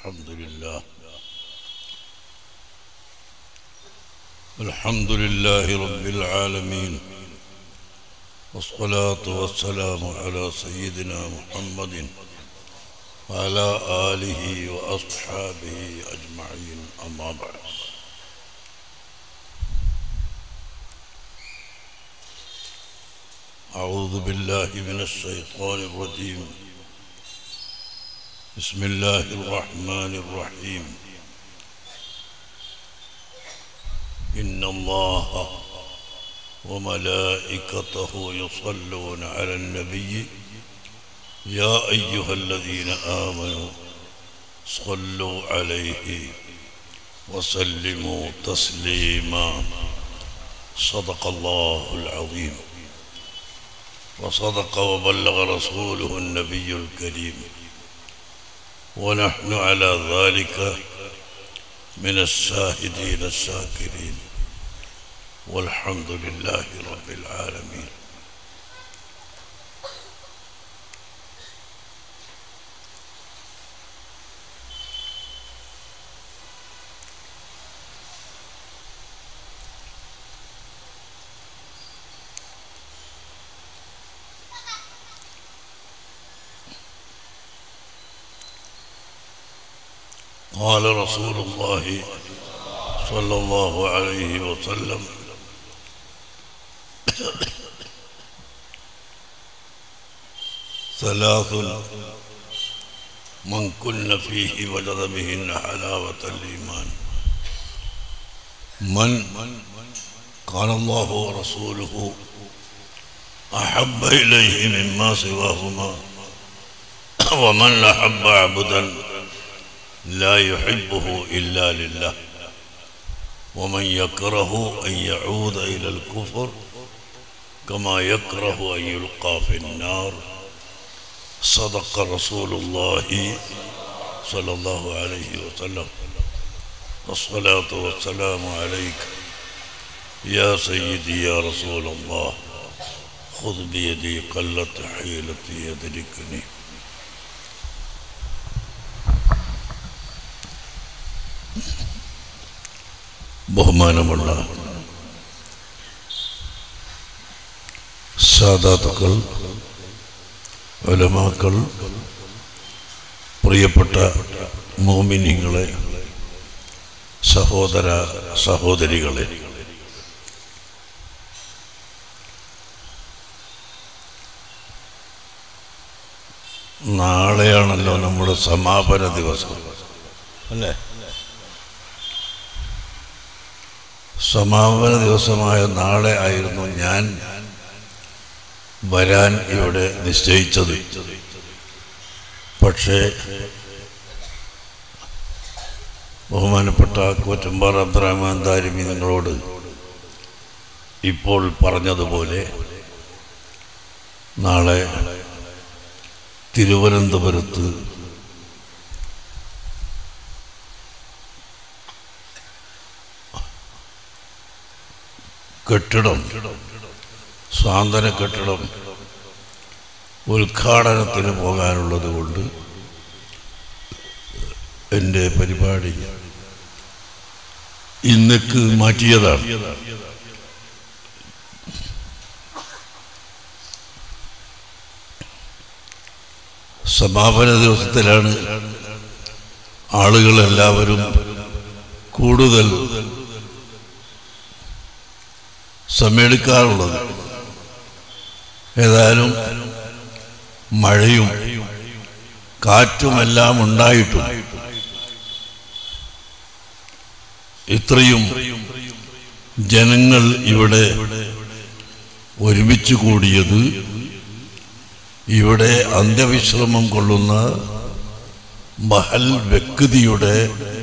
الحمد لله الحمد لله رب العالمين والصلاة والسلام على سيدنا محمد وعلى آله وأصحابه أجمعين أما بعد أعوذ بالله من الشيطان الرجيم بسم الله الرحمن الرحيم إن الله وملائكته يصلون على النبي يا أيها الذين آمنوا صلوا عليه وسلموا تسليما صدق الله العظيم وصدق وبلغ رسوله النبي الكريم ونحن على ذلك من الشاهدين الشاكرين والحمد لله رب العالمين قال رسول الله صلى الله عليه وسلم ثلاث من كن فيه وجد بهن حلاوة الإيمان من قال الله ورسوله أحب إليه مما سواهما ومن أحب عبدا لا يحبه إلا لله ومن يكره أن يعود إلى الكفر كما يكره أن يلقى في النار صدق رسول الله صلى الله عليه وسلم والصلاة والسلام عليك يا سيدي يا رسول الله خذ بيدي قلت حيلتي يدركني ബഹുമാനമുള്ള സാദാത്തുക്കൾ ഒലമാക്കൾ പ്രിയപ്പെട്ട മോമിനിങ്ങളെ സഹോദര സഹോദരികളെ നാളെയാണല്ലോ നമ്മുടെ സമാപന ദിവസം അല്ലേ സമാപന ദിവസമായ നാളെ ആയിരുന്നു ഞാൻ വരാൻ ഇവിടെ നിശ്ചയിച്ചത് പക്ഷേ ബഹുമാനപ്പെട്ട കോറ്റമ്പാറ അബ്ദുറഹ്മാൻ ദാരിമി നിങ്ങളോട് ഇപ്പോൾ പറഞ്ഞതുപോലെ നാളെ തിരുവനന്തപുരത്ത് കെട്ടിടം സാന്ത്വന കെട്ടിടം ഉദ്ഘാടനത്തിന് പോകാനുള്ളത് കൊണ്ട് എൻ്റെ പരിപാടി ഇന്നക്ക് മാറ്റിയതാണ് സമാപന ദിവസത്തിലാണ് ആളുകളെല്ലാവരും കൂടുതൽ സമ്മേളിക്കാറുള്ളത് ഏതായാലും മഴയും കാറ്റുമെല്ലാം ഉണ്ടായിട്ടും ഇത്രയും ജനങ്ങൾ ഇവിടെ ഒരുമിച്ച് കൂടിയത് ഇവിടെ അന്ത്യവിശ്രമം കൊള്ളുന്ന മഹൽ വ്യക്തിയുടെ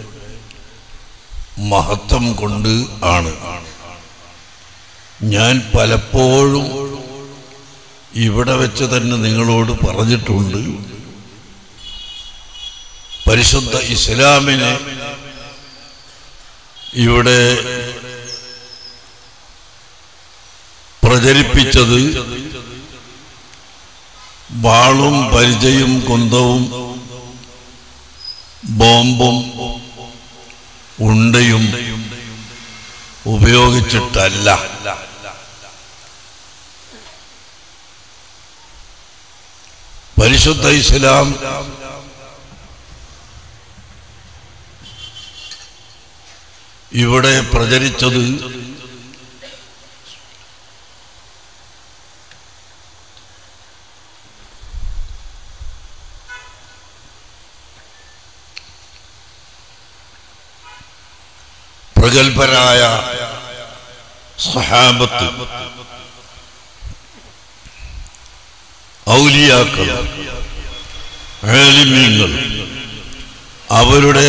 മഹത്വം കൊണ്ട് ആണ് ഞാൻ പലപ്പോഴും ഇവിടെ വെച്ച് തന്നെ നിങ്ങളോട് പറഞ്ഞിട്ടുണ്ട് പരിശുദ്ധ ഇസ്ലാമിനെ ഇവിടെ പ്രചരിപ്പിച്ചത് വാളും പരിചയും കുന്തവും ബോംബും ഉണ്ടയും ഉപയോഗിച്ചിട്ടല്ല പരിശുദ്ധ ഇസ്ലാം ഇവിടെ പ്രചരിച്ചത് പ്രഗത്ഭരായ സഹാബത്ത് ഔലിയാക്കൾ ആലിമ്യങ്ങൾ അവരുടെ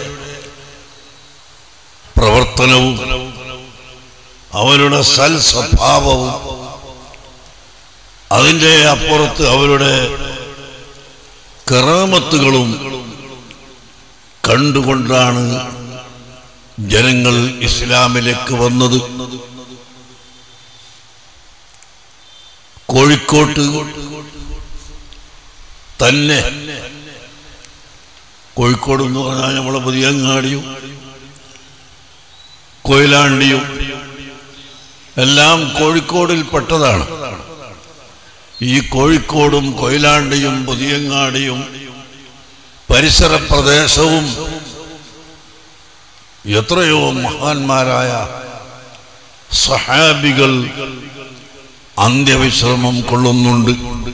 പ്രവർത്തനവും അവരുടെ സൽ സ്വഭാവവും അതിൻ്റെ അപ്പുറത്ത് അവരുടെ കറാമത്തുകളും കണ്ടുകൊണ്ടാണ് ജനങ്ങൾ ഇസ്ലാമിലേക്ക് വന്നത് കോഴിക്കോട്ട് തന്നെ കോഴിക്കോട് എന്ന് പറഞ്ഞാൽ നമ്മളെ പുതിയങ്ങാടിയും കൊയിലാണ്ടിയും എല്ലാം കോഴിക്കോടിൽ പെട്ടതാണ് ഈ കോഴിക്കോടും കൊയിലാണ്ടിയും പുതിയങ്ങാടിയും പരിസര പ്രദേശവും എത്രയോ മഹാന്മാരായ സഹാബികൾ അന്ത്യവിശ്രമം കൊള്ളുന്നുണ്ട്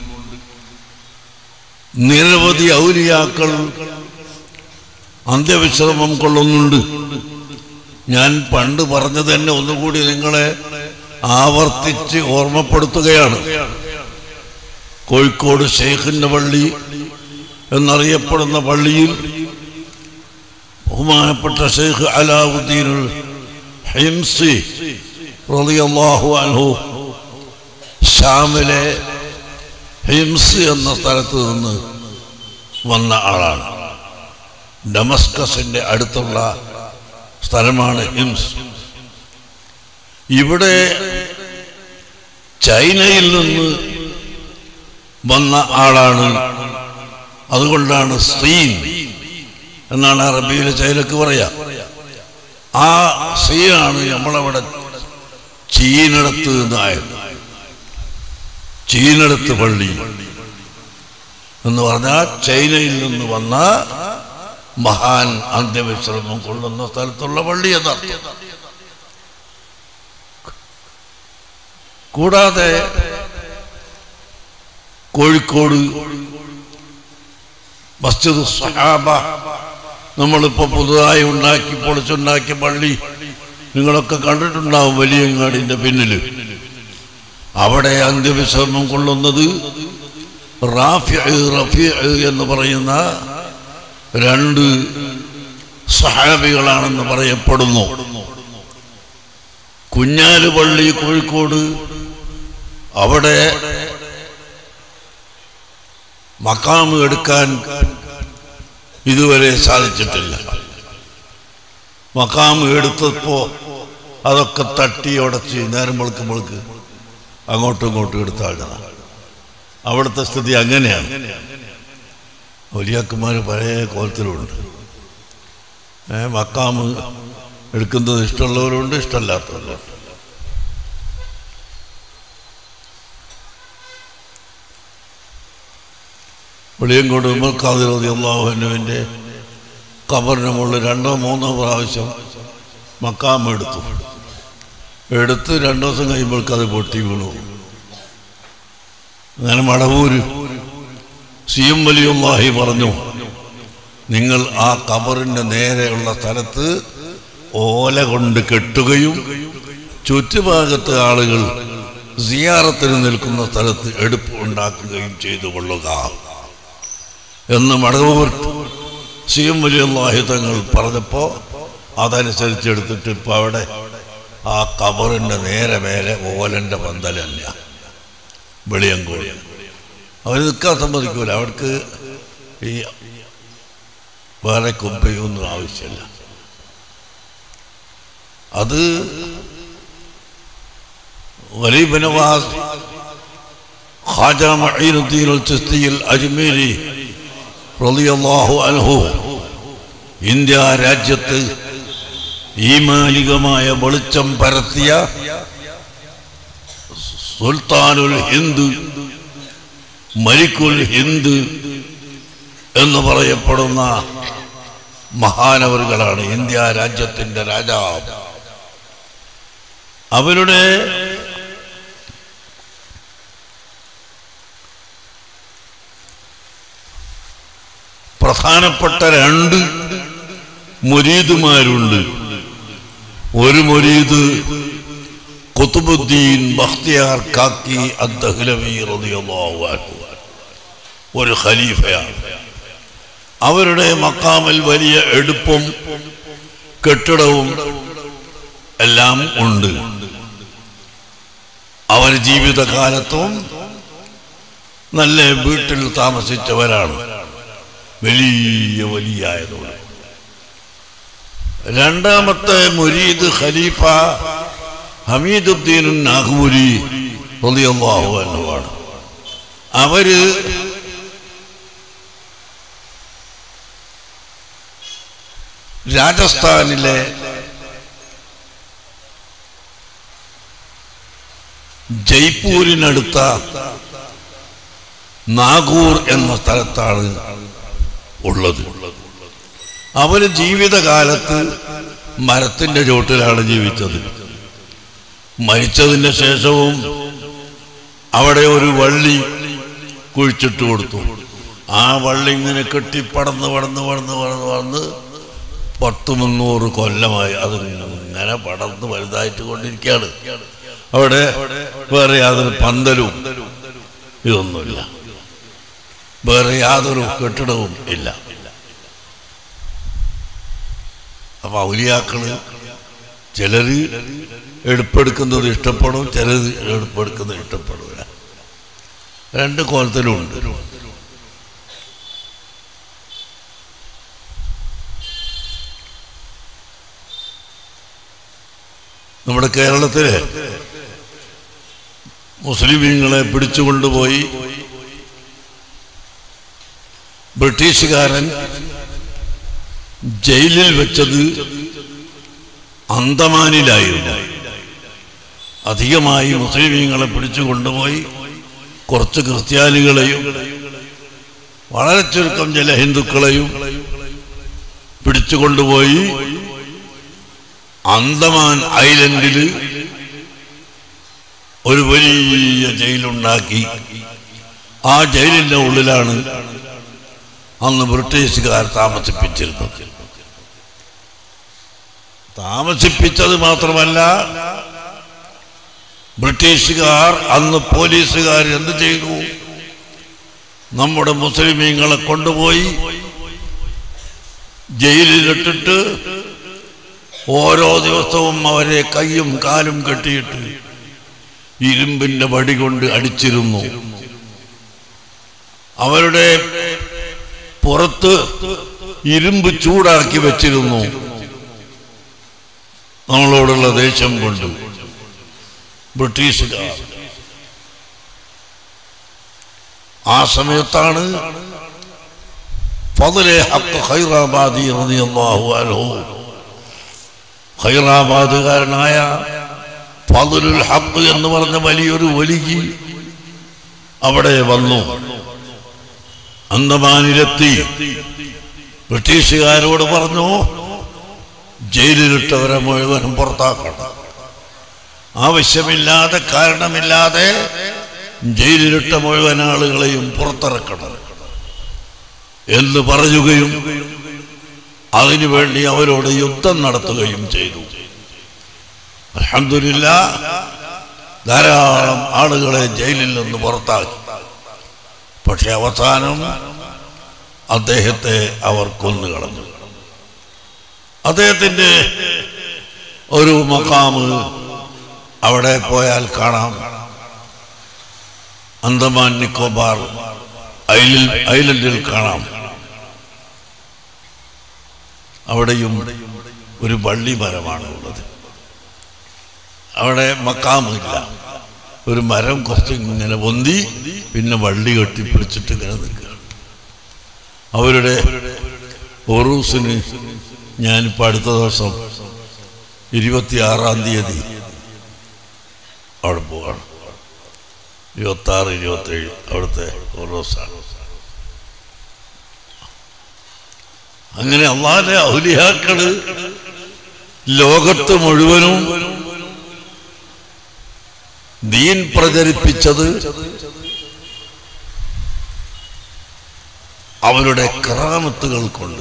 നിരവധി ഔലിയാക്കൾ അന്ത്യവിശ്രമം കൊള്ളുന്നുണ്ട് ഞാൻ പണ്ട് പറഞ്ഞത് തന്നെ ഒന്നുകൂടി നിങ്ങളെ ആവർത്തിച്ച് ഓർമ്മപ്പെടുത്തുകയാണ് കോഴിക്കോട് ഷെയ്ഖിന്റെ പള്ളി എന്നറിയപ്പെടുന്ന പള്ളിയിൽ ബഹുമാനപ്പെട്ട ഷെയ്ഖ് അലാവുദ്ദീൻ ഹിംസി റളിയല്ലാഹു അൻഹു ഷാമിലെ ഹിംസ് എന്ന സ്ഥലത്ത് നിന്ന് വന്ന ആളാണ് ഡമസ്കസിന്റെ അടുത്തുള്ള സ്ഥലമാണ് ഹിംസ് ഇവിടെ ചൈനയിൽ നിന്ന് വന്ന ആളാണ് അതുകൊണ്ടാണ് സീൻ എന്നാണ് അറബിയിലെ ചൈനക്ക് പറയാ ആ സീനാണ് നമ്മളവിടെ ചീനടത്ത് നിന്നായത് ചീനടത്ത് പള്ളി എന്ന് പറഞ്ഞാൽ ചൈനയിൽ നിന്ന് വന്ന മഹാൻ അന്ത്യവിശ്രമം കൊള്ളുന്ന സ്ഥലത്തുള്ള പള്ളി എന്നർത്ഥം കൂടാതെ കോഴിക്കോട് മസ്ജിദ് സഹാബ നമ്മളിപ്പോ പുതുതായി ഉണ്ടാക്കി പൊളിച്ചുണ്ടാക്കിയ പള്ളി നിങ്ങളൊക്കെ കണ്ടിട്ടുണ്ടാവും വലിയങ്ങാടിന്റെ പിന്നില് അവിടെ അന്ത്യവിശ്രമം കൊള്ളുന്നത് റാഫി റഫി എന്ന് പറയുന്ന രണ്ട് സഹാബികളാണെന്ന് പറയപ്പെടുന്നു കുഞ്ഞാല് പള്ളി കോഴിക്കോട് അവിടെ മക്കാമ് എടുക്കാൻ ഇതുവരെ സാധിച്ചിട്ടില്ല മക്കാമ് എടുത്തപ്പോ അതൊക്കെ തട്ടി ഉടച്ച് നേരം വെളുക്കുമ്പോൾക്ക് അങ്ങോട്ടും ഇങ്ങോട്ടും എടുത്താഴ്ന്നതാണ് അവിടുത്തെ സ്ഥിതി അങ്ങനെയാണ് വലിയാക്കന്മാർ പഴയ കോലത്തിലുണ്ട് ഏ മക്കാമ് എടുക്കുന്നത് ഇഷ്ടമുള്ളവരുണ്ട് ഇഷ്ടമല്ലാത്തവരുണ്ട് വെളിയങ്കോട് ഉമർ ഖാദിർ റതി അള്ളാഹുവിൻ്റെ കബറിന് മുകളിൽ രണ്ടോ മൂന്നോ പ്രാവശ്യം മക്കാം എടുത്തു എടുത്ത് രണ്ടു ദിവസം കഴിയുമ്പോഴേക്ക് അത് പൊട്ടി വീണു അങ്ങനെ മടവൂര് സി എം വലിയുള്ളാഹി പറഞ്ഞു നിങ്ങൾ ആ കബറിൻ്റെ നേരെയുള്ള സ്ഥലത്ത് ഓല കൊണ്ട് കെട്ടുകയും ചുറ്റുഭാഗത്ത് ആളുകൾ സിയാറത്തിന് നിൽക്കുന്ന സ്ഥലത്ത് എടുപ്പ് ഉണ്ടാക്കുകയും ചെയ്തു കൊള്ളുക എന്ന് മടവൂർ സി എം വലിയുള്ളാഹി തങ്ങൾ പറഞ്ഞപ്പോൾ അതനുസരിച്ച് എടുത്തിട്ട് ഇപ്പം അവിടെ ആ കബറിൻ്റെ നേരെ മേലെ ഓലൻ്റെ പന്തൽ തന്നെയാ വെളിയങ്കോട് അവർ നിൽക്കാൻ സമ്മതിക്കൂല അവർക്ക് ഈ വേറെ കുമ്പയൊന്നും ആവശ്യമില്ല അത് ഗരീബ് നവാസ് ഖാജ മഈനുദ്ദീൻ അൽ ചിസ്തി അൽ അജ്മീരി റളിയല്ലാഹു അൻഹു ഇന്ത്യ രാജ്യത്ത് ഈമാലികമായ വെളിച്ചം പരത്തിയ സുൽത്താനുൽ ഹിന്ദ് മലിക്കുൽ ഹിന്ദ് എന്ന് പറയപ്പെടുന്ന മഹാനവറുകളാണ് ഇന്ത്യ രാജ്യത്തിന്റെ രാജാവ് അവരുടെ പ്രധാനപ്പെട്ട രണ്ട് മുരീദുമാരുണ്ട് ഒരു മുരീദ് കുത്തുബുദ്ദീൻ ബഖ്തിയാർ കാക്കി അദ്ദഹ്ലവി റളിയല്ലാഹു അൻഹു ഒരു ഖലീഫയാണ് അവരുടെ മക്കാമിൽ വലിയ എടുപ്പും കെട്ടിടവും എല്ലാം ഉണ്ട് അവർ ജീവിതകാലത്തും നല്ല വീട്ടിൽ താമസിച്ചവരാണ് വലിയ വലിയ ആയതോട് രണ്ടാമത്തെ മുരീദ് ഖലീഫ ഹമീദുദ്ദീൻ നാഗൂരി റളിയല്ലാഹു അൻഹുവാണ് അവര് രാജസ്ഥാനിലെ ജയ്പൂരിനടുത്ത നാഗൂർ എന്ന സ്ഥലത്താണ് ഉള്ളത് അവര് ജീവിതകാലത്ത് മരത്തിന്റെ ചോട്ടിലാണ് ജീവിച്ചത് മരിച്ചതിന് ശേഷവും അവിടെ ഒരു വള്ളി കുഴിച്ചിട്ട് കൊടുത്തു ആ വള്ളി ഇങ്ങനെ കെട്ടി പടന്ന് പടന്ന് പടന്ന് പടന്ന് പടന്ന് പത്ത് മുന്നൂറ് കൊല്ലമായി അത് ഇങ്ങനെ പടർന്ന് വലുതായിട്ട് കൊണ്ടിരിക്കുകയാണ് അവിടെ വേറെ യാതൊരു പന്തലും ഇതൊന്നുമില്ല വേറെ യാതൊരു കെട്ടിടവും ഇല്ല അപ്പൊ ഔലിയാക്കള് ചിലര് എടുപ്പെടുക്കുന്നത് ഇഷ്ടപ്പെടും ചിലര് എടുപ്പെടുക്കുന്നത് ഇഷ്ടപ്പെടില്ല രണ്ട് കോലത്തിലുണ്ട് നമ്മുടെ കേരളത്തില് മുസ്ലിമീങ്ങളെ പിടിച്ചുകൊണ്ടുപോയി ബ്രിട്ടീഷുകാരൻ ജയിലിൽ വെച്ചത് അന്തമാനിലായിരുന്നു അധികമായി മുസ്ലിമീങ്ങളെ പിടിച്ചു കൊണ്ടുപോയി കുറച്ച് ക്രിസ്ത്യാനികളെയും വളരെ ചുരുക്കം ചില ഹിന്ദുക്കളെയും പിടിച്ചുകൊണ്ടുപോയി അന്തമാൻ ഐലൻഡിൽ ഒരു വലിയ ജയിലുണ്ടാക്കി ആ ജയിലിന്റെ ഉള്ളിലാണ് അന്ന് ബ്രിട്ടീഷുകാർ താമസിപ്പിച്ചിരുന്നത് താമസിപ്പിച്ചത് മാത്രമല്ല ബ്രിട്ടീഷുകാർ അന്ന് പോലീസുകാർ എന്ത് ചെയ്തു നമ്മുടെ മുസ്ലിമീങ്ങളെ കൊണ്ടുപോയി ജയിലിലിട്ടിട്ട് ഓരോ ദിവസവും അവരെ കൈയും കാലും കെട്ടിയിട്ട് ഇരുമ്പിന്റെ വടി കൊണ്ട് അടിച്ചിരുന്നു അവരുടെ പുറത്ത് ഇരുമ്പ് ചൂടാക്കി വെച്ചിരുന്നു നമ്മളോടുള്ള ദേഷ്യം കൊണ്ട് ബ്രിട്ടീഷുകാർ ആ സമയത്താണ് ഫضലെ ഹക്ക് ഹൈറാബാദി റളിയല്ലാഹു അൻഹു ഹൈറാബാദുകാരനായ ഫضലുൽ ഹക്ക് എന്ന് പറഞ്ഞ വലിയൊരു വലിയ അവിടെ വന്നു അന്തമാനിലെത്തി ബ്രിട്ടീഷുകാരോട് പറഞ്ഞു ജയിലിലിട്ടവരെ മുഴുവനും പുറത്താക്കണം ആവശ്യമില്ലാതെ കാരണമില്ലാതെ ജയിലിലിട്ട മുഴുവൻ ആളുകളെയും പുറത്തിറക്കണം എന്ന് പറയുകയും അതിനുവേണ്ടി അവരോട് യുദ്ധം നടത്തുകയും ചെയ്തു അൽഹംദുലില്ല ധാരാളം ആളുകളെ ജയിലിൽ നിന്ന് പുറത്താക്കി പക്ഷെ അവസാനം അദ്ദേഹത്തെ അവർ കൊന്നുകളഞ്ഞു അദ്ദേഹത്തിന്റെ ഒരു മക്കാമ് അവിടെ പോയാൽ കാണാം അന്തമാൻ നിക്കോബാർ ഐലിൽ ഐലൻഡിൽ കാണാം അവിടെയും ഒരു വള്ളി മരമാണ് ഉള്ളത് അവിടെ മക്കാമില്ല ഒരു മരം കുറച്ച് ഇങ്ങനെ പൊന്തി പിന്നെ വള്ളി കെട്ടി പിടിച്ചിട്ട് ഇങ്ങനെ നിൽക്കുകയാണ് അവരുടെ ഒറൂസിന് ഞാനിപ്പോൾ അടുത്ത ദിവസം ഇരുപത്തിയാറാം തീയതി അവിടെ പോവാണ് ഇരുപത്തി ആറ് ഇരുപത്തേഴ് അവിടുത്തെ ഒറൂസാണ് അങ്ങനെ അള്ളാന്റെ ഔലിയാക്കള് ലോകത്ത് മുഴുവനും ദീൻ പ്രചരിപ്പിച്ചത് അവരുടെ കറാമത്തുകൾ കൊണ്ട്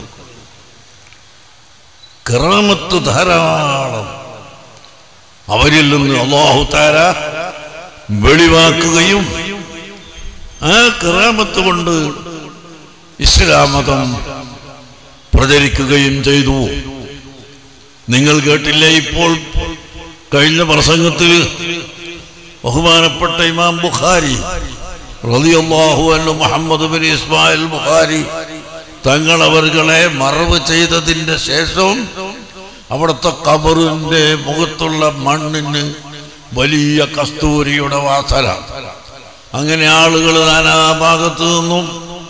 കറാമത്ത് ധാരാളം അവരിൽ നിന്ന് അള്ളാഹു താര വെളിവാക്കുകയും ആ കറാമത്ത് കൊണ്ട് ഇസ്ലാം മതം പ്രചരിക്കുകയും ചെയ്തു നിങ്ങൾ കേട്ടില്ലേ ഇപ്പോൾ കഴിഞ്ഞ പ്രസംഗത്തിൽ ബഹുമാനപ്പെട്ട ഇമാം ബുഖാരി റളിയല്ലാഹു അൻഹു മുഹമ്മദ് ബിൻ ഇസ്മായിൽ ബുഖാരി തങ്ങൾ അവർകളെ മറവ് ചെയ്തതിന്റെ ശേഷം അവിടുത്തെ കബറിന്റെ മുഖത്തുള്ള മണ്ണിന് വലിയ കസ്തൂരിയുടെ വാസന അങ്ങനെ ആളുകൾ നാനാഭാഗത്തു നിന്നും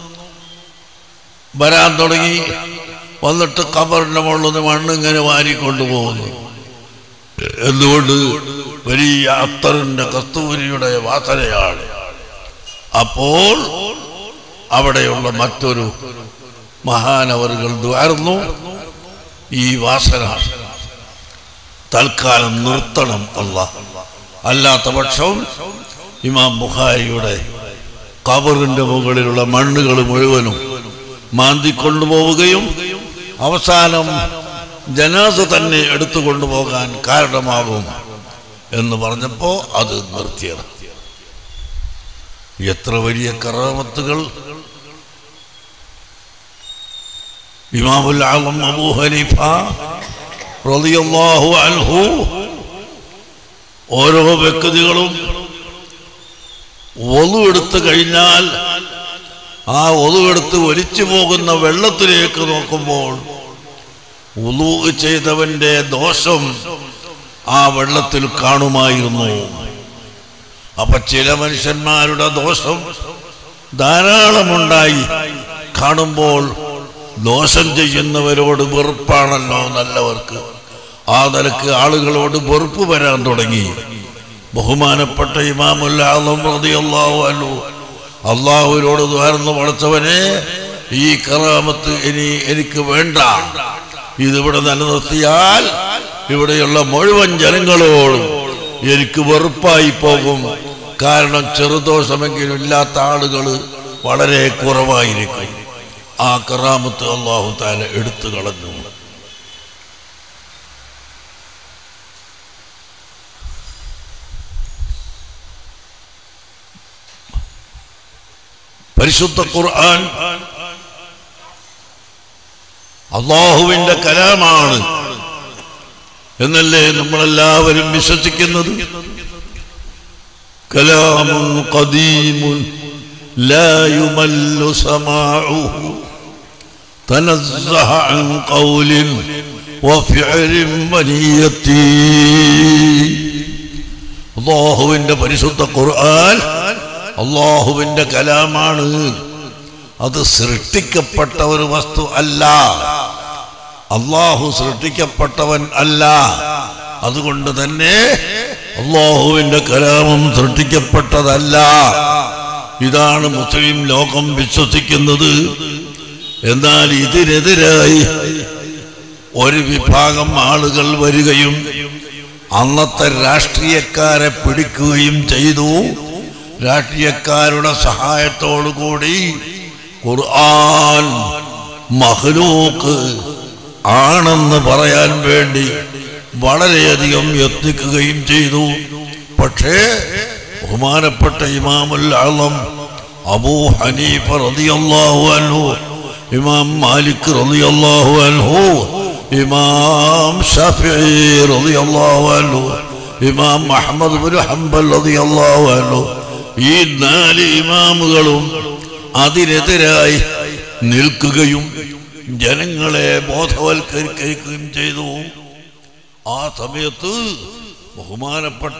വരാൻ തുടങ്ങി വന്നിട്ട് കബറിന്റെ മുകളിൽ നിന്ന് മണ്ണ് ഇങ്ങനെ വാരിക്കൊണ്ടുപോകുന്നു എന്തുകൊണ്ട് വലിയ അത്തറിന്റെ കസ്തൂരിയുടെ വാസനയാണ് അപ്പോൾ അവിടെയുള്ള മറ്റൊരു മഹാനവറുകൾ ദ്വാർന്നു ഈ വാസന തൽക്കാലം നിർത്തണം അല്ല അല്ലാത്ത പക്ഷം ഇമാം ബുഖാരിയുടെ കബറിന്റെ മുകളിലുള്ള മണ്ണുകൾ മുഴുവനും മാന്തിക്കൊണ്ടുപോവുകയും അവസാനം ജനാസ തന്നെ എടുത്തു കൊണ്ടുപോകാൻ കാരണമാകും എന്ന് പറഞ്ഞപ്പോ അത് നിർത്തിയത് എത്ര വലിയ കറാമത്തുകൾ ഇമാമുൽ ആലം അബൂ ഹനീഫ റളിയല്ലാഹു അൻഹു ഓരോ വ്യക്തികളും ഒതു എടുത്തു കഴിഞ്ഞാൽ ആ ഒതു എടുത്ത് ഒലിച്ചു പോകുന്ന വെള്ളത്തിലേക്ക് നോക്കുമ്പോൾ ഉലു ചെയ്തവന്റെ ദോഷം ആ വെള്ളത്തിൽ കാണുമായിരുന്നു അപ്പൊ ചില മനുഷ്യന്മാരുടെ ദോഷം ധാരാളമുണ്ടായി കാണുമ്പോൾ ദോഷം ചെയ്യുന്നവരോട് വെറുപ്പാണല്ലോ നല്ലവർക്ക് ആ നിലക്ക് ആളുകളോട് വെറുപ്പ് വരാൻ തുടങ്ങി ബഹുമാനപ്പെട്ട ഇമാമുല്ലാഹു അൻഹു അള്ളാഹുവിനോട് ദ്വാരന്ന് വളച്ചവനെ ഈ കറാമത്ത് ഇനി എനിക്ക് വേണ്ട ഇതിവിടെ നിലനിർത്തിയാൽ ഇവിടെയുള്ള മുഴുവൻ ജനങ്ങളോടും എനിക്ക് വെറുപ്പായി പോകും കാരണം ചെറുദോഷമെങ്കിലും ഇല്ലാത്ത ആളുകൾ വളരെ കുറവായിരിക്കും ആ കറാമത്ത് അള്ളാഹു താല എടുത്തു കളഞ്ഞു പരിശുദ്ധ ഖുർആൻ അള്ളാഹുവിന്റെ കലാമാണ് എന്നല്ലേ നമ്മളെല്ലാവരും വിശ്വസിക്കുന്നത് കലാമുൻ ഖദീമുൻ لا يمل سماعه تنزه عن قول وفعل منية അള്ളാഹുവിന്റെ പരിശുദ്ധ ഖുർആൻ അള്ളാഹുവിന്റെ കലാമാണ് അത് സൃഷ്ടിക്കപ്പെട്ട ഒരു വസ്തു അല്ല അള്ളാഹു സൃഷ്ടിക്കപ്പെട്ടവൻ അല്ല അതുകൊണ്ട് തന്നെ അള്ളാഹുവിന്റെ കലാമം സൃഷ്ടിക്കപ്പെട്ടതല്ല ഇതാണ് മുസ്ലിം ലോകം വിശ്വസിക്കുന്നത് എന്നാൽ ഇതിനെതിരായി ഒരു വിഭാഗം ആളുകൾ വരികയും അന്നത്തെ രാഷ്ട്രീയക്കാരെ പിടിക്കുകയും ചെയ്തു രാഷ്ട്രീയക്കാരുടെ സഹായത്തോടുകൂടി ഖുർആൻ മഹ്ലൂക്ക് ആണെന്ന് പറയാൻ വേണ്ടി വളരെയധികം യത്നിക്കുകയും ചെയ്തു പക്ഷേ ബഹുമാനപ്പെട്ട ഇമാമുൽ ആളം അബൂ ഹനീഫ റളിയല്ലാഹു അൻഹു ഇമാം മാലിക് റളിയല്ലാഹു അൻഹു ഇമാം ഷാഫിഈ റളിയല്ലാഹു അൻഹു ഇമാം അഹ്മദ് ബിൻ ഹംബൽ റളിയല്ലാഹു അൻഹു ഈ നാല് ഇമാമുകളും അതിനെതിരായി നിൽക്കുകയും ജനങ്ങളെ ബോധവൽക്കരിക്കുകയും ചെയ്തു ആ സമയത്ത് ബഹുമാനപ്പെട്ട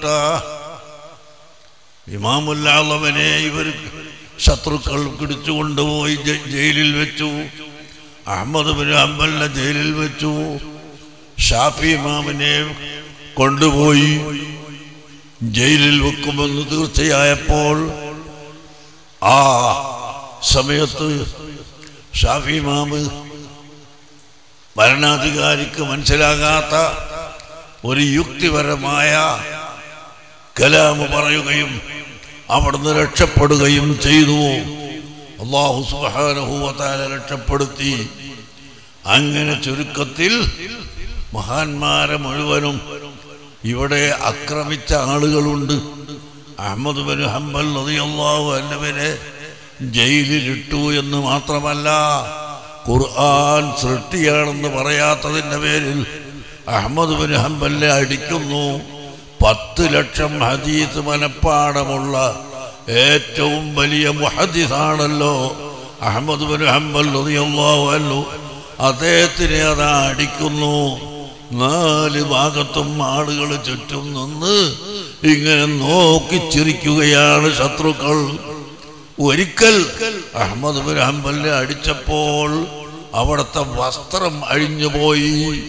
ഇമാമുല്ലാളവനെ ഇവർ ശത്രുക്കൾ പിടിച്ചുകൊണ്ടുപോയി ജ- ജയിലിൽ വെച്ചു അഹമ്മദ് ബിൻ ഹംബലിനെ ജയിലിൽ വെച്ചു ഷാഫി ഇമാമിനെ കൊണ്ടുപോയി ജയിലിൽ വെക്കുമെന്ന് തീർച്ചയായപ്പോൾ ആ സമയത്ത് ഷാഫി ഇമാമ് ഭരണാധികാരിക്ക് മനസ്സിലാകാത്ത ഒരു യുക്തിപരമായ കലാമ് പറയുകയും അവിടുന്ന് രക്ഷപ്പെടുകയും ചെയ്തു അള്ളാഹു സുബാനഹുവത്താല രക്ഷപ്പെടുത്തി അങ്ങനെ ചുരുക്കത്തിൽ മഹാന്മാരെ മുഴുവനും ഇവിടെ ആക്രമിച്ച ആളുകളുണ്ട് അഹമ്മദ് ബിൻ ഹംബൽ റളിയല്ലാഹു അൻഹുവിനെ ജയിലിലിട്ടു എന്ന് മാത്രമല്ല ഖുർആൻ സൃഷ്ടിയാണെന്ന് പറയാത്തതിൻ്റെ പേരിൽ അഹമ്മദ് ബിൻ ഹംബലിനെ അടിക്കുന്നു പത്ത് ലക്ഷം ഹദീസ് മനപ്പാടമുള്ള ഏറ്റവും വലിയ മുഹദ്ദിസാണല്ലോ അഹമ്മദ് ബിൻ ഹംബൽ റളിയല്ലാഹു അൻഹു അദ്ദേഹത്തിനെ അതാ അടിക്കുന്നു നാല് ഭാഗത്തും ആളുകൾ ചുറ്റും നിന്ന് ഇങ്ങനെ നോക്കി ചിരിക്കുകയാണ് ശത്രുക്കൾ ഒരിക്കൽ അഹമ്മദ് ബിൻ ഹംബലിനെ അടിച്ചപ്പോൾ അവിടുത്തെ വസ്ത്രം അഴിഞ്ഞുപോയി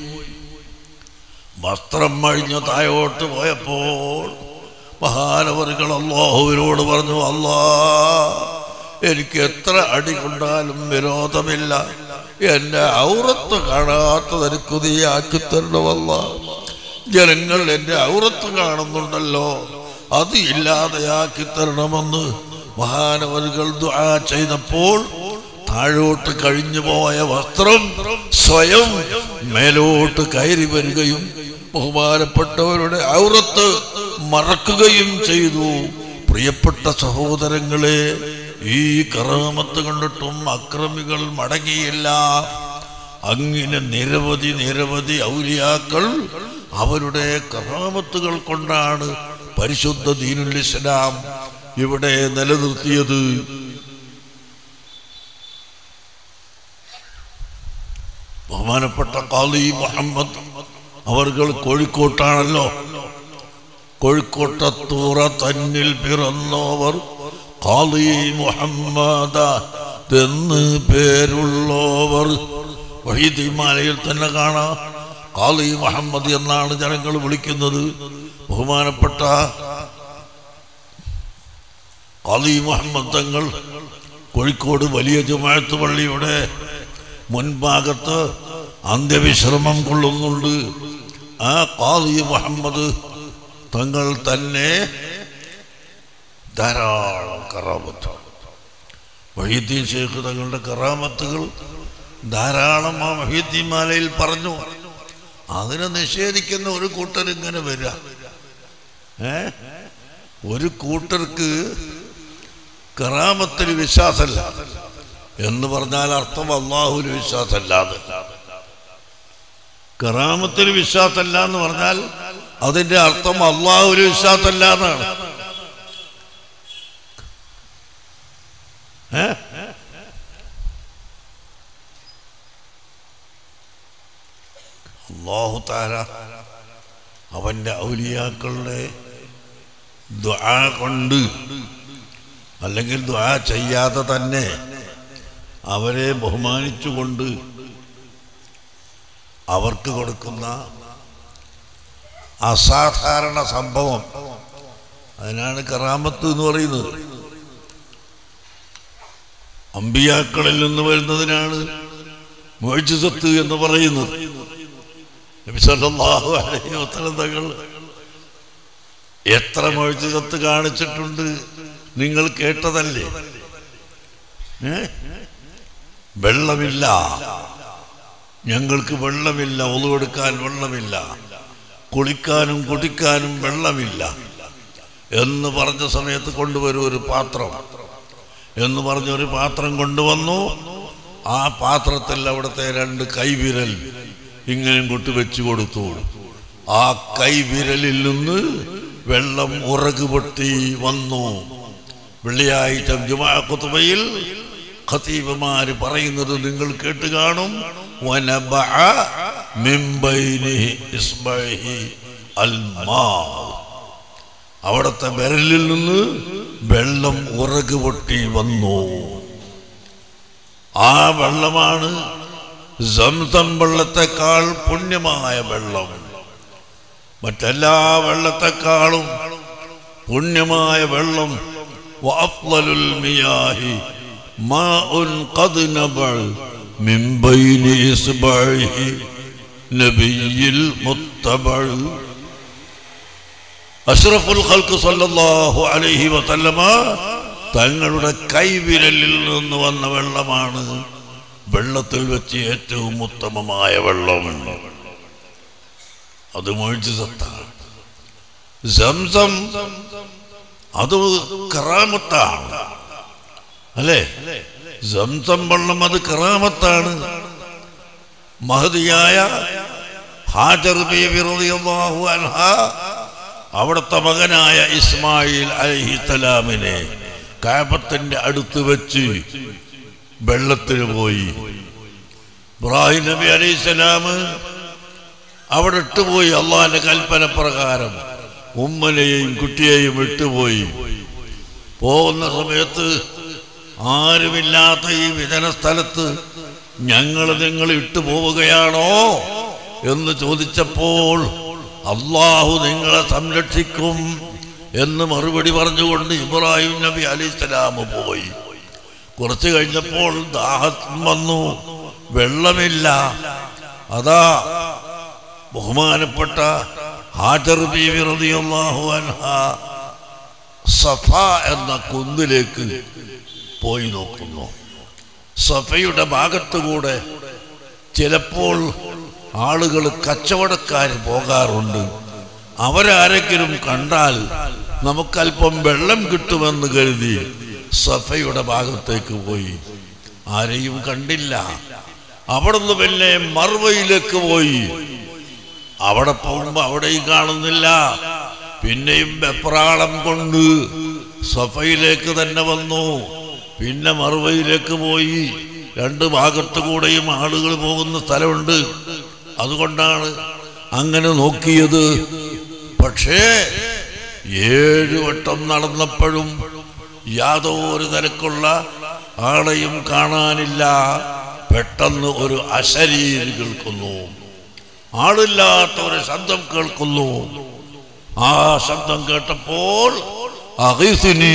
വസ്ത്രം അഴിഞ്ഞ് താഴോട്ട് പോയപ്പോൾ മഹാനവറുകൾ അള്ളാഹുവിനോട് പറഞ്ഞു അല്ലാ എനിക്ക് എത്ര അടി കൊണ്ടാലും വിരോധമില്ല എന്റെ ഔറത്ത് കാണാത്തതെനിക്ക് നീ ആക്കി തരണമല്ല ജനങ്ങൾ എന്റെ ഔറത്ത് കാണുന്നുണ്ടല്ലോ അത് ഇല്ലാതെയാക്കി തരണമെന്ന് മഹാനവറുകൾ ദുആ ചെയ്തപ്പോൾ താഴോട്ട് കഴിഞ്ഞു പോയ വസ്ത്രം സ്വയം മേലോട്ട് കയറി വരികയും ബഹുമാനപ്പെട്ടവരുടെ ഔറത്ത് മറക്കുകയും ചെയ്തു പ്രിയപ്പെട്ട സഹോദരങ്ങളെ ഈ കറാമത്ത് കണ്ടിട്ടും അക്രമികൾ മടങ്ങിയില്ല അങ്ങനെ നിരവധി നിരവധി ഔലിയാക്കൾ അവരുടെ കറാമത്തുകൾ കൊണ്ടാണ് പരിശുദ്ധ ദീനുൽ ഇസ്ലാം ഇവിടെ നിലനിർത്തിയത് ബഹുമാനപ്പെട്ട കാളി മുഹമ്മദ് അവർകൾ കോഴിക്കോട്ടാണല്ലോ കോഴിക്കോട്ടത്തൂറ തന്നിൽ പിറന്നവർ കാളി മുഹമ്മദ എന്ന് പേരുള്ളവർ വഹീദിമാലയിൽ തന്നെ കാണാം കാളി മുഹമ്മദ് എന്നാണ് ജനങ്ങൾ വിളിക്കുന്നത് ബഹുമാനപ്പെട്ട കാളി മുഹമ്മദ് തങ്ങൾ കോഴിക്കോട് വലിയ ജുമാഴത്ത് പള്ളിയുടെ മുൻഭാഗത്ത് അന്ത്യവിശ്രമം കൊള്ളുന്നുണ്ട് ആ കാളി മുഹമ്മദ് തങ്ങൾ തന്നെ ധാരാളം കറാമത്ത് വഹീദ്ദീൻ ഷേഖ് തങ്ങളുടെ കറാമത്തുകൾ ധാരാളം ആ വഹീദ്ദീൻ മാലയിൽ പറഞ്ഞു അതിനെ നിഷേധിക്കുന്ന ഒരു കൂട്ടർ ഇങ്ങനെ വരിക ഏ ഒരു കൂട്ടർക്ക് കറാമത്തിന് വിശ്വാസമല്ല എന്ന് പറഞ്ഞാൽ അർത്ഥം അള്ളാഹുവിന് വിശ്വാസമല്ലാതെ കറാമത്തിന് വിശ്വാസമല്ല എന്ന് പറഞ്ഞാൽ അതിന്റെ അർത്ഥം അള്ളാഹുവിന് വിശ്വാസമല്ല എന്നാണ് ഏ? അള്ളാഹു താര അവന്റെ ഔലിയാക്കളുടെ ദ്വാ കൊണ്ട് അല്ലെങ്കിൽ ദ്വാ ചെയ്യാതെ തന്നെ അവരെ ബഹുമാനിച്ചുകൊണ്ട് അവർക്ക് കൊടുക്കുന്ന അസാധാരണ സംഭവം അതിനാണ് കറാമത്ത് എന്ന് പറയുന്നത് അമ്പിയാക്കളിൽ നിന്ന് വരുന്നതിനാണ് മോചിതത്ത് എന്ന് പറയുന്നത് നബി സല്ലല്ലാഹു അലൈഹി വസല്ലം തങ്ങൾ എത്ര മോചിതത്ത് കാണിച്ചിട്ടുണ്ട് നിങ്ങൾ കേട്ടതല്ലേ ഏ? വെള്ളമില്ല ഞങ്ങൾക്ക് വെള്ളമില്ല ഒതുവെടുക്കാൻ വെള്ളമില്ല കുളിക്കാനും കുടിക്കാനും വെള്ളമില്ല എന്ന് പറഞ്ഞ സമയത്ത് കൊണ്ടുവരും ഒരു പാത്രം എന്ന് പറഞ്ഞ ഒരു പാത്രം കൊണ്ടുവന്നു ആ പാത്രത്തിൽ അവിടുത്തെ രണ്ട് കൈവിരൽ ഇങ്ങനെ കൊട്ടി വെച്ചു കൊടുത്തു ആ കൈവിരലിൽ നിന്ന് വെള്ളം ഉറകു പൊട്ടി വന്നു വെള്ളിയാഴ്ച ജുമാ കുത്തുബയിൽ ഖതീബുമാര് പറയുന്നത് നിങ്ങൾ കേട്ട് കാണും വനബഅ മിൻ ബൈനി ഇസ്ബൈഹി അൽമാ അവിടുത്തെ വിരലിൽ നിന്ന് വെള്ളം ഉറകു പൊട്ടി വന്നു ആ വെള്ളമാണ് സംസം വെള്ളത്തെക്കാൾ പുണ്യമായ വെള്ളം മറ്റെല്ലാ വെള്ളത്തെക്കാളും പുണ്യമായ വെള്ളം وأفضل المياه ماء قد نبع من بين إصبعه نبي المتبع അഷ്റഫുൽ ഖൽക്ക് സല്ലല്ലാഹു അലൈഹി വസല്ലമ തങ്ങളുടെ കൈവിരലിൽ നിന്ന് വന്ന വെള്ളമാണ് വെള്ളത്തിൽ വെച്ച് ഏറ്റവും ഉത്തമമായ വെള്ളം അത് മൊഴിച്ചത്താണ് സംസം അത് കറാമത്താണ് അല്ലേ സംസം വെള്ളം അത് കറാമത്താണ് മഹതിയായ ഹാജർ ബീബി റളിയല്ലാഹു അൻഹ അവിടുത്തെ മകനായ ഇസ്മായിൽ അലഹിത്തലാമിനെ കാപത്തിന്റെ അടുത്ത് വെച്ച് വെള്ളത്തിന് പോയി ഇബ്രാഹിം നബി അലൈഹിസ്സലാം അവിടെ ഇട്ടുപോയി അള്ളാഹിന്റെ കൽപ്പന പ്രകാരം ഉമ്മനെയും കുട്ടിയെയും ഇട്ടുപോയി പോകുന്ന സമയത്ത് ആരുമില്ലാത്ത ഈ വിജന സ്ഥലത്ത് ഞങ്ങൾ നിങ്ങൾ ഇട്ടു പോവുകയാണോ എന്ന് ചോദിച്ചപ്പോൾ അള്ളാഹു നിങ്ങളെ സംരക്ഷിക്കും എന്ന് മറുപടി പറഞ്ഞുകൊണ്ട് ഇബ്രാഹിം നബി അലിസ്ലാം പോയി കുറച്ച് കഴിഞ്ഞപ്പോൾ ദാഹം വന്നു വെള്ളമില്ല അതാ ബഹുമാനപ്പെട്ട ഹാജർ ബീവി റളിയല്ലാഹു അൻഹ സഫ എന്ന കുന്നിലേക്ക് പോയി നോക്കുന്നു സഫയുടെ ഭാഗത്തുകൂടെ ചിലപ്പോൾ ആളുകൾ കച്ചവടക്കാർ പോകാറുണ്ട് അവരാരെങ്കിലും കണ്ടാൽ നമുക്കല്പം വെള്ളം കിട്ടുമെന്ന് കരുതി സഫയുടെ ഭാഗത്തേക്ക് പോയി ആരെയും കണ്ടില്ല അവിടുന്ന് പിന്നെ മറുവയിലേക്ക് പോയി അവിടെ പോകുമ്പോ അവിടെയും കാണുന്നില്ല പിന്നെയും വെപ്രാളം കൊണ്ട് സഫയിലേക്ക് തന്നെ വന്നു പിന്നെ മറുവയിലേക്ക് പോയി രണ്ട് ഭാഗത്തു കൂടെയും ആളുകൾ പോകുന്ന സ്ഥലമുണ്ട് അതുകൊണ്ടാണ് അങ്ങനെ നോക്കിയത് പക്ഷേ ഏഴു വട്ടം നടന്നപ്പോഴും യാതൊരു നിരക്കുള്ള ആളെയും കാണാനില്ല പെട്ടെന്ന് ഒരു അശരീരി കേൾക്കുന്നു ആളില്ലാത്ത ഒരു ശബ്ദം കേൾക്കുന്നു ആ ശബ്ദം കേട്ടപ്പോൾ അഗിസിനി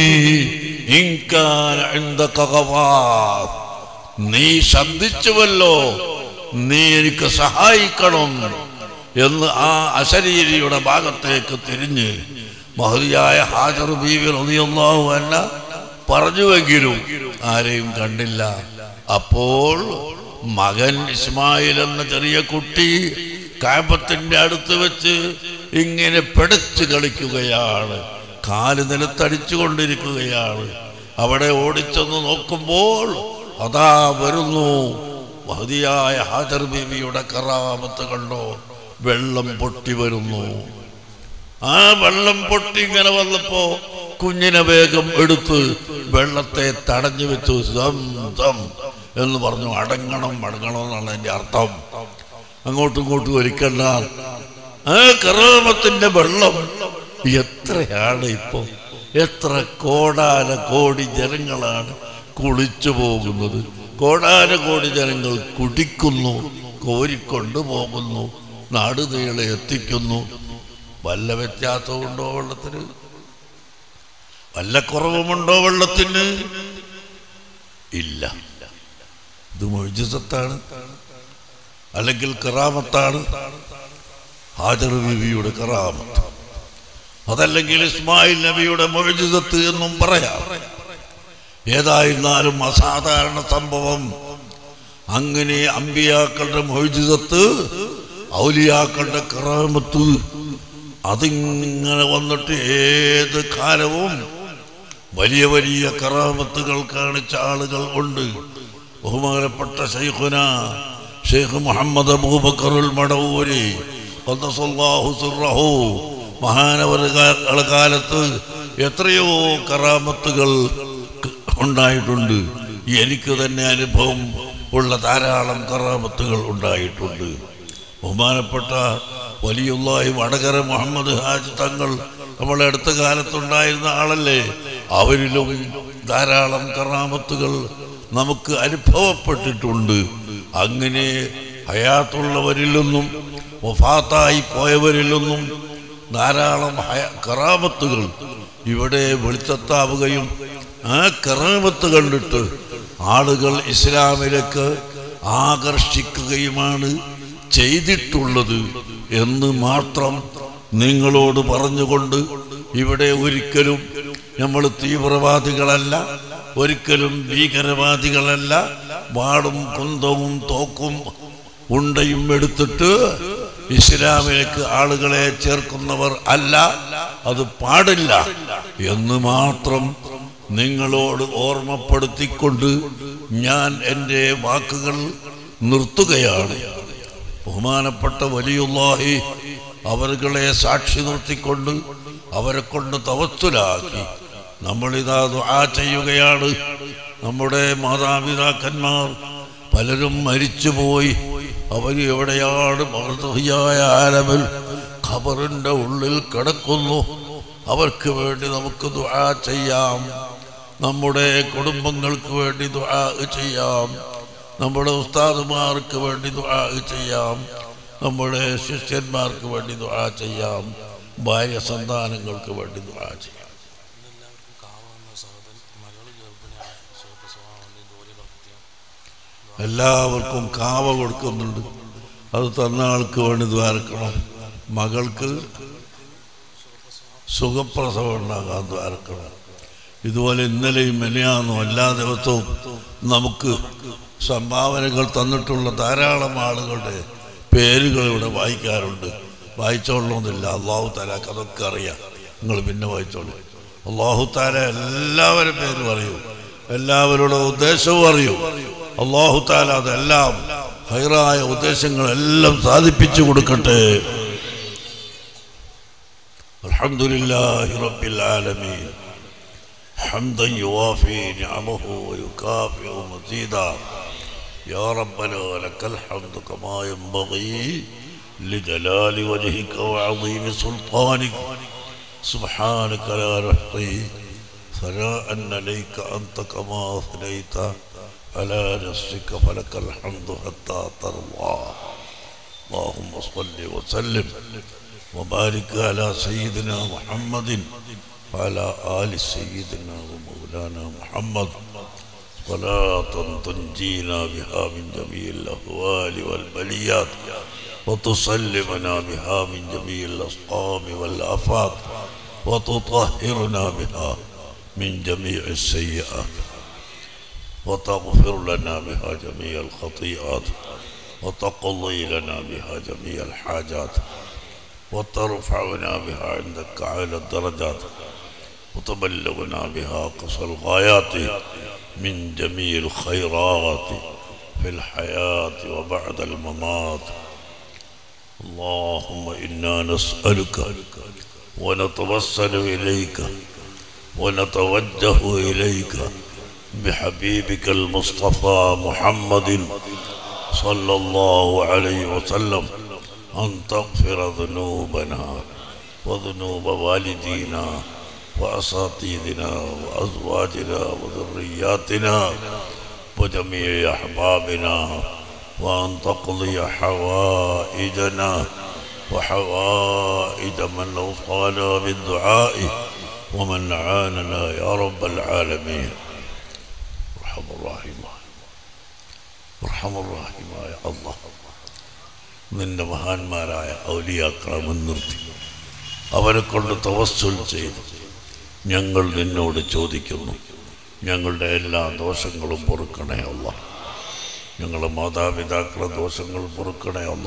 ഇൻകാന ഇൻദക ഗവാസ്. നീ ശബ്ദിച്ചുവല്ലോ നീ എനിക്ക് സഹായിക്കണം എന്ന് ആ അശരീരിയുടെ ഭാഗത്തേക്ക് തിരിഞ്ഞ് മഹതിയായ ഹാജർ ബീവി റളിയല്ലാഹു അൻഹ പറഞ്ഞുവെങ്കിലും ആരെയും കണ്ടില്ല അപ്പോൾ മകൻ ഇസ്മായിൽ എന്ന ചെറിയ കുട്ടി കാപത്തിന്റെ അടുത്ത് വെച്ച് ഇങ്ങനെ പിടച്ചു കളിക്കുകയാണ് കാല് നിലത്തടിച്ചു കൊണ്ടിരിക്കുകയാണ് അവിടെ ഓടിച്ചെന്ന് നോക്കുമ്പോൾ അതാ വരുന്നു മഹതിയായ ഹാജർ ബീവിയുടെ കറാമത്ത് കണ്ടോ വെള്ളം പൊട്ടി വരുന്നു ആ വെള്ളം പൊട്ടി ഇങ്ങനെ വന്നപ്പോ കുഞ്ഞിനെ വേഗം എടുത്ത് വെള്ളത്തെ തടഞ്ഞു വെച്ചു ദം ദം എന്ന് പറഞ്ഞു അടങ്ങണം അടങ്ങണം എന്നാണ് എന്റെ അർത്ഥം അങ്ങോട്ടും ഇങ്ങോട്ടും ഒരിക്കണ്ട ആ കറാമത്തിന്റെ വെള്ളം എത്രയാണ് ഇപ്പൊ എത്ര കോടാന കോടി ജനങ്ങളാണ് കുളിച്ചു പോകുന്നത് കോടാന കോടി ജനങ്ങൾ കുടിക്കുന്നു കോരിക്കൊണ്ടു പോകുന്നു നാടുനീളെ എത്തിക്കുന്നു വല്ല വ്യത്യാസമുണ്ടോ വെള്ളത്തിന് വല്ല കുറവുമുണ്ടോ വെള്ളത്തിന് ഇല്ല ഇത് മൊഴിജത്താണ് അല്ലെങ്കിൽ കറാമത്താണ് ഹാജർ ബിബിയുടെ കറാമത്ത് അതല്ലെങ്കിൽ ഇസ്മായിൽ നബിയുടെ മൊഴിജത്ത് എന്നും പറയാം ഏതായിരുന്നാലും അസാധാരണ സംഭവം അങ്ങനെ അമ്പിയാക്കളുടെ മൊഴിജത്ത് ഔലിയാക്കളുടെ കറാമത്ത് അതിങ്ങനെ വന്നിട്ട് ഏത് കാലവും വലിയ വലിയ കറാമത്തുകൾ കാണിച്ച ആളുകൾ ഉണ്ട് ബഹുമാനപ്പെട്ട ഷെയ്ഖുന ഷെയ്ഖ് മുഹമ്മദ് അബൂബക്കറുൽ മടവൂരി ഖദ്ദസല്ലാഹു സിർറഹു മഹാനവരുടെ കാലത്ത് എത്രയോ കറാമത്തുകൾ ക- ഉണ്ടായിട്ടുണ്ട് എനിക്ക് തന്നെ അനുഭവം ഉള്ള ധാരാളം കറാമത്തുകൾ ഉണ്ടായിട്ടുണ്ട് ബഹുമാനപ്പെട്ട വലിയുള്ളായി വടകര മുഹമ്മദ് ഹാജ് തങ്ങൾ നമ്മളെ അടുത്ത കാലത്തുണ്ടായിരുന്ന ആളല്ലേ അവരിലും ധാരാളം കറാമത്തുകൾ നമുക്ക് അനുഭവപ്പെട്ടിട്ടുണ്ട് അങ്ങനെ ഹയാത്തുള്ളവരിൽ നിന്നും വഫാത്തായി പോയവരിൽ നിന്നും ധാരാളം ഹയ കറാമത്തുകൾ ഇവിടെ വെളിച്ചത്താവുകയും ആ കറാമത്ത് കണ്ടിട്ട് ആളുകൾ ഇസ്ലാമിലേക്ക് ആകർഷിക്കുകയുമാണ് ചെയ്തിട്ടുള്ളത് എന്ന് മാത്രം നിങ്ങളോട് പറഞ്ഞുകൊണ്ട് ഇവിടെ ഒരിക്കലും നമ്മൾ തീവ്രവാദികളല്ല ഒരിക്കലും ഭീകരവാദികളല്ല വാടും കുന്തവും തോക്കും ഉണ്ടയും എടുത്തിട്ട് ഇസ്ലാമിലേക്ക് ആളുകളെ ചേർക്കുന്നവർ അല്ല അത് പാടില്ല എന്ന് മാത്രം നിങ്ങളോട് ഓർമ്മപ്പെടുത്തിക്കൊണ്ട് ഞാൻ എൻ്റെ വാക്കുകൾ നിർത്തുകയാണ് ബഹുമാനപ്പെട്ട വലിയുള്ളാഹി അവരുകളെ സാക്ഷി നിർത്തിക്കൊണ്ട് അവരെ കൊണ്ട് തവത്തുലാക്കി നമ്മളിതാ ദുആ ചെയ്യുകയാണ് നമ്മുടെ മാതാപിതാക്കന്മാർ പലരും മരിച്ചുപോയി അവർ എവിടെയാണ് മഹൃതഹിയായ ആലമിൽ ഖബറിന്റെ ഉള്ളിൽ കിടക്കുന്നു അവർക്ക് വേണ്ടി നമുക്ക് ദുആ ചെയ്യാം നമ്മുടെ കുടുംബങ്ങൾക്ക് വേണ്ടി ദുആ ചെയ്യാം നമ്മുടെ ഉസ്താദുമാർക്ക് വേണ്ടി ദുആ ചെയ്യാം നമ്മുടെ ശിഷ്യന്മാർക്ക് വേണ്ടി ദുആ ചെയ്യാം ഭാര്യ സന്താനങ്ങൾക്ക് വേണ്ടി ദുആ ചെയ്യാം എല്ലാവർക്കും കാവുന്ന സഹോദരൻ മകള് ഗർഭിണിയാണ് സുഖപ്രസവം വേണ്ടി ജോലി പ്രവർത്തിക്കാം എല്ലാവർക്കും കാവ കൊടുക്കുന്നുണ്ട് അത് തന്ന ആൾക്ക് വേണ്ടി ദ്വാരക്കണം മകൾക്ക് സുഖപ്രസവം ഉണ്ടാകാൻ ദ്വാരക്കണം ഇതുപോലെ ഇന്നലെയും മെനയാന്നും എല്ലാ ദിവസവും നമുക്ക് സംഭാവനകൾ തന്നിട്ടുള്ള ധാരാളം ആളുകളുടെ പേരുകൾ ഇവിടെ വായിക്കാറുണ്ട് വായിച്ചോളണമെന്നില്ല അള്ളാഹു താലാക്ക് അതൊക്കെ അറിയാം നിങ്ങൾ പിന്നെ വായിച്ചോളൂ അള്ളാഹു താല എല്ലാവരും പേര് പറയൂ എല്ലാവരുടെ ഉദ്ദേശവും അറിയൂ അള്ളാഹു താല അതെല്ലാം ഹൈറായ ഉദ്ദേശങ്ങളെല്ലാം സാധിപ്പിച്ചു കൊടുക്കട്ടെ അൽഹംദുലില്ലാഹി റബ്ബിൽ ആലമീൻ حمدا يوافي نعمه ويكافئ مزيدا يا ربنا لك الحمد كما ينبغي لجلال وجهك وعظيم سلطانك سبحانك لا نحصي ثناء عليك أنت كما أثنيت على نفسك فلك الحمد حتى ترضى اللهم صل وسلم وبارك على سيدنا محمد وعلى آل سيدنا ومولانا محمد صلاة تنجينا بها من جميع الأهوال والبليات وتسلمنا بها من جميع الأسقام والآفات وتطهرنا بها من جميع السيئات وتغفر لنا بها جميع الخطيئات وتقضي لنا بها جميع الحاجات وترفعنا بها عندك أعلى الدرجات وتبلغنا بها قصى الغايات من جميع الخيرات في الحياة وبعد الممات اللهم إنا نسألك ونتوسل إليك ونتوجه إليك بحبيبك المصطفى محمد صلى الله عليه وسلم أن تغفر ذنوبنا وذنوب والدينا وأساطيدنا وأزواجنا وذرياتنا وجميع أحبابنا وأن تقضي حوائجنا وحوائج من أوصانا بالدعاء ومن عاننا يا رب العالمين ارحم الراحمين ارحم الراحمين يا الله നിന്റെ മഹാന്മാരായ ഔലിയാക്കളെ മുൻനിർത്തി അവരെ കൊണ്ട് തവസ്സുൽ ചെയ്ത് ഞങ്ങൾ നിന്നോട് ചോദിക്കുന്നു ഞങ്ങളുടെ എല്ലാ ദോഷങ്ങളും പൊറുക്കണേ അല്ല ഞങ്ങളുടെ മാതാപിതാക്കളെ ദോഷങ്ങൾ പൊറുക്കണേ അല്ല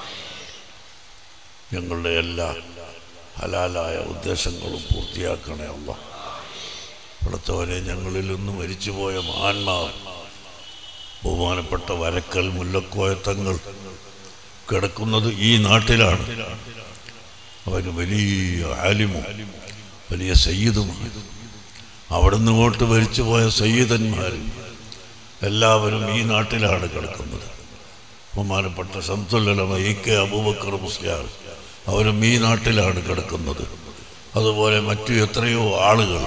ഞങ്ങളുടെ എല്ലാ ഹലാലായ ഉദ്ദേശങ്ങളും പൂർത്തിയാക്കണേ അല്ല ഇവിടുത്തവരെ ഞങ്ങളിൽ നിന്ന് മരിച്ചുപോയ മഹാന്മാർ ബഹുമാനപ്പെട്ട വരക്കൽ മുല്ലക്കോയത്തങ്ങൾ കിടക്കുന്നത് ഈ നാട്ടിലാണ് അവന് വലിയ ആലിമും വലിയ സയ്യിദുമാണ് അവിടുന്ന് ഇങ്ങോട്ട് മരിച്ചുപോയ സയ്യിദന്മാർ എല്ലാവരും ഈ നാട്ടിലാണ് കിടക്കുന്നത് ബഹുമാനപ്പെട്ട ശംസുല്ലമ ഇ കെ അബൂബക്കർ മുസ്ലിയാർ അവരും ഈ നാട്ടിലാണ് കിടക്കുന്നത് അതുപോലെ മറ്റു എത്രയോ ആളുകൾ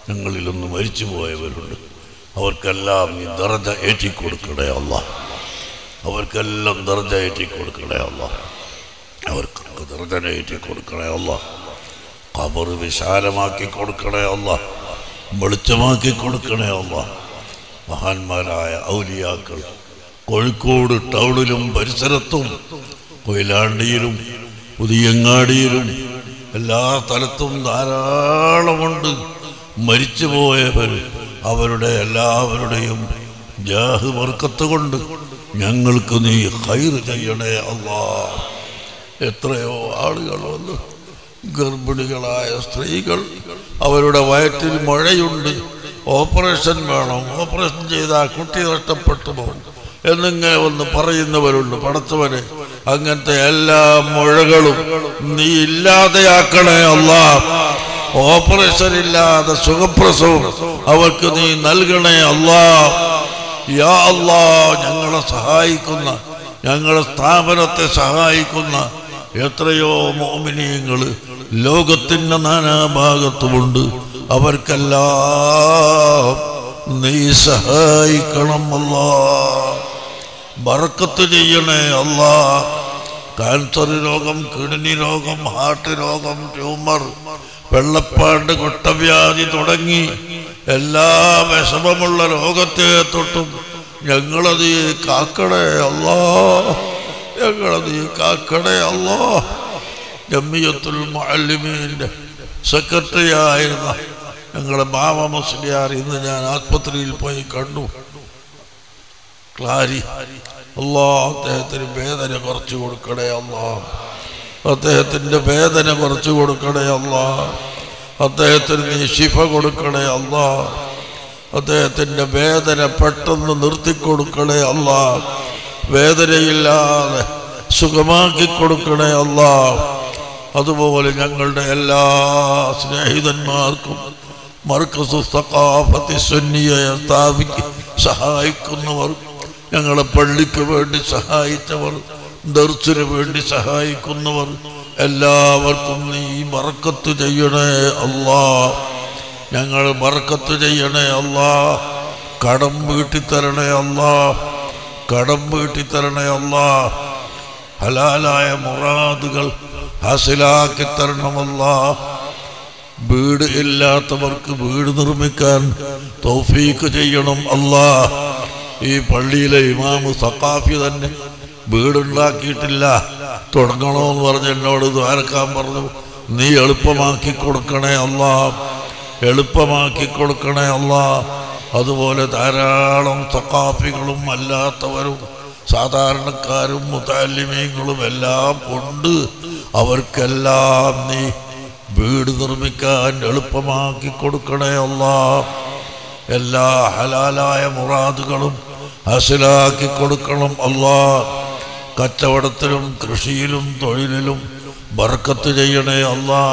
ഞങ്ങളിലൊന്ന് മരിച്ചു പോയവരുണ്ട് അവർക്കെല്ലാം ഈ ദറജ ഏറ്റിക്കൊടുക്കണേ അല്ല അവർക്കെല്ലാം ദർജയേറ്റി കൊടുക്കണേ അല്ല അവർക്കൊക്കെ ദർജനേറ്റി കൊടുക്കണേ അല്ല ഖബർ വിശാലമാക്കി കൊടുക്കണേ അല്ല വെളിച്ചമാക്കി കൊടുക്കണേ അല്ല മഹാന്മാരായ ഔലിയാക്കൾ കോഴിക്കോട് ടൗണിലും പരിസരത്തും കൊയിലാണ്ടിയിലും പുതിയങ്ങാടിയിലും എല്ലാ സ്ഥലത്തും ധാരാളമുണ്ട് മരിച്ചുപോയവർ അവരുടെ എല്ലാവരുടെയും ജാഹ് വർക്കത്ത് കൊണ്ട് ഞങ്ങൾക്ക് നീ ഹൈർ ചെയ്യണേ അല്ലാ എത്രയോ ആളുകൾ വന്ന് ഗർഭിണികളായ സ്ത്രീകൾ അവരുടെ വയറ്റിൽ മഴയുണ്ട് ഓപ്പറേഷൻ വേണം ഓപ്പറേഷൻ ചെയ്താൽ കുട്ടി നഷ്ടപ്പെട്ടു പോകും എന്നിങ്ങനെ ഒന്ന് പറയുന്നവരുണ്ട് പടച്ചവനെ അങ്ങനത്തെ എല്ലാ മുഴകളും നീ ഇല്ലാതെയാക്കണേ അല്ല ഓപ്പറേഷൻ ഇല്ലാതെ സുഖപ്രസവം അവർക്ക് നീ നൽകണേ അല്ലാ യാ അല്ലാ ഞങ്ങളെ സഹായിക്കുന്ന ഞങ്ങളെ സ്ഥാപനത്തെ സഹായിക്കുന്ന എത്രയോ മോമിനിയങ്ങൾ ലോകത്തിന്റെ നാനാഭാഗത്തുമുണ്ട് അവർക്കെല്ലാം നീ സഹായിക്കണം അല്ലാ ബറക്കത്ത് ചെയ്യണേ അല്ലാ കാൻസർ രോഗം കിഡ്നി രോഗം ഹാർട്ട് രോഗം ട്യൂമർ വെള്ളപ്പാണ്ട് കൊട്ടവ്യാധി തുടങ്ങി എല്ലാ വിഷമമുള്ള രോഗത്തെ തൊട്ടും ഞങ്ങളത് കാക്കണേ അല്ലാ ഞങ്ങളത് കാക്കണേ അല്ലാ ജമ്മിയത്തുൽ മുഅല്ലിമീൻ്റെ സെക്രട്ടറി ആയിരുന്ന ഞങ്ങളുടെ ബാബ മുസ്ലിയാർ ഇന്ന് ഞാൻ ആസ്പത്രിയിൽ പോയി കണ്ടു ക്ലാരി അല്ലാ അദ്ദേഹത്തിന് വേദന കുറച്ച് കൊടുക്കണേ അല്ലാ അദ്ദേഹത്തിൻ്റെ വേദന കുറച്ച് കൊടുക്കണേ അല്ലാ അദ്ദേഹത്തിന് നീ ശിഫ കൊടുക്കണേ അല്ലാ അദ്ദേഹത്തിൻ്റെ വേദന പെട്ടെന്ന് നിർത്തിക്കൊടുക്കണേ അല്ലാ വേദനയില്ലാതെ സുഖമാക്കി കൊടുക്കണേ അല്ലാ അതുപോലെ ഞങ്ങളുടെ എല്ലാ സ്നേഹിതന്മാർക്കും മർക്കസ് സഖാഫത്തി സുന്നിയെ സ്ഥാപിക്ക് സഹായിക്കുന്നവർ ഞങ്ങളെ പള്ളിക്ക് വേണ്ടി സഹായിച്ചവർ ദർശന് വേണ്ടി സഹായിക്കുന്നവർ എല്ലാവർക്കും നീ മറക്കത്ത് ചെയ്യണേ അല്ലാ ഞങ്ങൾ മറക്കത്ത് ചെയ്യണേ അല്ലാ കടം വീട്ടിത്തരണേ അല്ലാ കടം വീട്ടിത്തരണേ അല്ലാ ഹലാലായ മുറാദുകൾ ഹാസിലാക്കി തരണമല്ലാ വീട് ഇല്ലാത്തവർക്ക് വീട് നിർമ്മിക്കാൻ തൗഫീക്ക് ചെയ്യണം അല്ലാ ഈ പള്ളിയിലെ ഇമാമ് സക്കാഫി തന്നെ വീടുണ്ടാക്കിയിട്ടില്ല തുടങ്ങണമെന്ന് പറഞ്ഞ് എന്നോട് ദ്വാരക്കാൻ പറഞ്ഞു നീ എളുപ്പമാക്കി കൊടുക്കണേ അല്ലാ എളുപ്പമാക്കി കൊടുക്കണേ അല്ലാ അതുപോലെ ധാരാളം സക്കാഫികളും അല്ലാത്തവരും സാധാരണക്കാരും മുത്താലിമീങ്ങളും എല്ലാം ഉണ്ട് അവർക്കെല്ലാം നീ വീട് നിർമ്മിക്കാൻ എളുപ്പമാക്കി കൊടുക്കണേ അല്ലാ എല്ലാ ഹലാലായ മുറാദുകളും ഹസിലാക്കി കൊടുക്കണം അല്ലാ കച്ചവടത്തിലും കൃഷിയിലും തൊഴിലിലും ബർക്കത്ത് ചെയ്യണേ അല്ലാ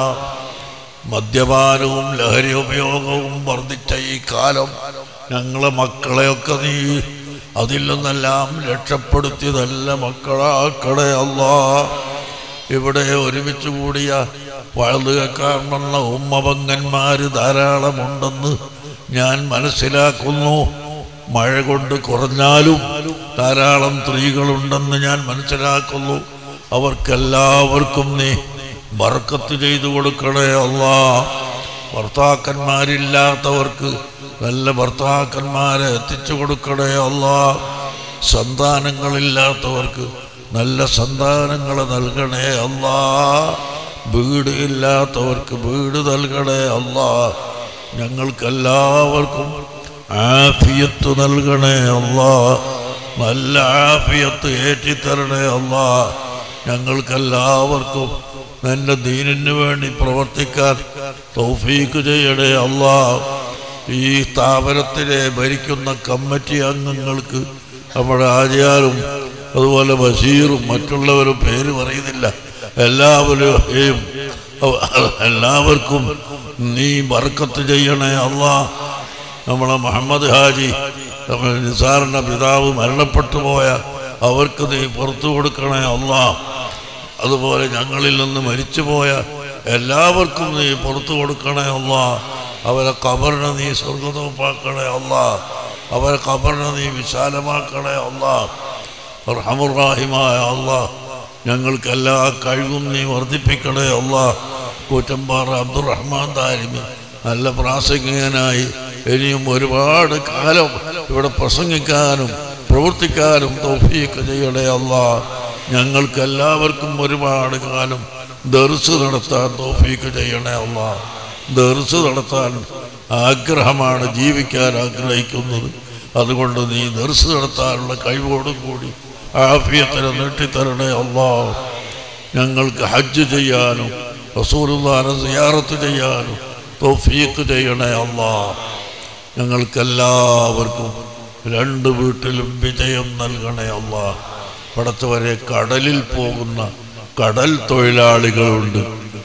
മദ്യപാനവും ലഹരി ഉപയോഗവും വർദ്ധിച്ച ഈ കാലം ഞങ്ങളെ മക്കളെയൊക്കെ നീ അതിൽ നിന്നെല്ലാം രക്ഷപ്പെടുത്തി നല്ല മക്കളാക്കണേ അല്ലാ ഇവിടെ ഒരുമിച്ച് കൂടിയ വഴുതു കേൾക്കാൻ വന്ന ഉമ്മപങ്കന്മാര് ധാരാളമുണ്ടെന്ന് ഞാൻ മനസ്സിലാക്കുന്നു മഴ കൊണ്ട് കുറഞ്ഞാലും ധാരാളം സ്ത്രീകളുണ്ടെന്ന് ഞാൻ മനസ്സിലാക്കുന്നു അവർക്കെല്ലാവർക്കും നീ ബർക്കത്ത് ചെയ്തു കൊടുക്കണേ അല്ലാ ഭർത്താക്കന്മാരില്ലാത്തവർക്ക് നല്ല ഭർത്താക്കന്മാരെ എത്തിച്ചു കൊടുക്കണേ അല്ലാ സന്താനങ്ങളില്ലാത്തവർക്ക് നല്ല സന്താനങ്ങളെ നൽകണേ അല്ലാ വീട് ഇല്ലാത്തവർക്ക് വീട് നൽകണേ അല്ലാ ഞങ്ങൾക്കെല്ലാവർക്കും ആഫിയത്ത് നൽകണേ അല്ലാ നല്ല ആഫിയത്ത് ഏറ്റിത്തരണേ അല്ലാ ഞങ്ങൾക്കെല്ലാവർക്കും നിന്റെ ദീനിന് വേണ്ടി പ്രവർത്തിക്കാൻ തൗഫീക്ക് ചെയ്യണേ അല്ലാ ഈ സ്ഥാപനത്തിലെ ഭരിക്കുന്ന കമ്മിറ്റി അംഗങ്ങൾക്ക് നമ്മുടെ ആചാരും അതുപോലെ ബഷീറും മറ്റുള്ളവരും പേര് പറയുന്നില്ല എല്ലാവരെയും എല്ലാവർക്കും നീ ബർക്കത്ത് ചെയ്യണേ അല്ലാ നമ്മളെ മുഹമ്മദ് ഹാജി നമ്മുടെ നിസാറിൻ്റെ പിതാവ് മരണപ്പെട്ടു പോയ അവർക്ക് നീ പുറത്തു കൊടുക്കണേ അല്ലാ അതുപോലെ ഞങ്ങളിൽ നിന്ന് മരിച്ചുപോയ എല്ലാവർക്കും നീ പുറത്തു കൊടുക്കണേ അല്ലാ അവരെ കബറിനെ നീ സ്വർഗതോപ്പാക്കണേ അല്ലാ അവരെ കബറിനെ നീ വിശാലമാക്കണേ അല്ലാ റഹമുറാഹിമായ അള്ളാ ഞങ്ങൾക്ക് എല്ലാ കഴിവും നീ വർദ്ധിപ്പിക്കണേ അള്ളാ കൂറ്റമ്പാറ അബ്ദുറഹ്മാൻ താരിമി നല്ല പ്രാസംഗികനായി ഇനിയും ഒരുപാട് കാലം ഇവിടെ പ്രസംഗിക്കാനും പ്രവർത്തിക്കാനും തൗഫീക്ക് ചെയ്യണേ അള്ളാ ഞങ്ങൾക്ക് എല്ലാവർക്കും ഒരുപാട് കാലം ദർസ് നടത്താൻ തൗഫീക്ക് ചെയ്യണേ അള്ളാ ദർസ് നടത്താൻ ആഗ്രഹമാണ് ജീവിക്കാൻ ആഗ്രഹിക്കുന്നത് അതുകൊണ്ട് നീ ദർസ് നടത്താനുള്ള കഴിവോടും കൂടി ആഫിയത്തിനെ നീട്ടിത്തരണേ അള്ളാ ഞങ്ങൾക്ക് ഹജ്ജ് ചെയ്യാനും റസൂലുള്ളാനെ സിയാറത്ത് ചെയ്യാനും തൗഫീക്ക് ചെയ്യണേ അള്ളാ ഞങ്ങൾക്കെല്ലാവർക്കും രണ്ട് വീട്ടിലും വിജയം നൽകണേ അള്ളാ പടച്ചവരെ കടലിൽ പോകുന്ന കടൽ തൊഴിലാളികളുണ്ട്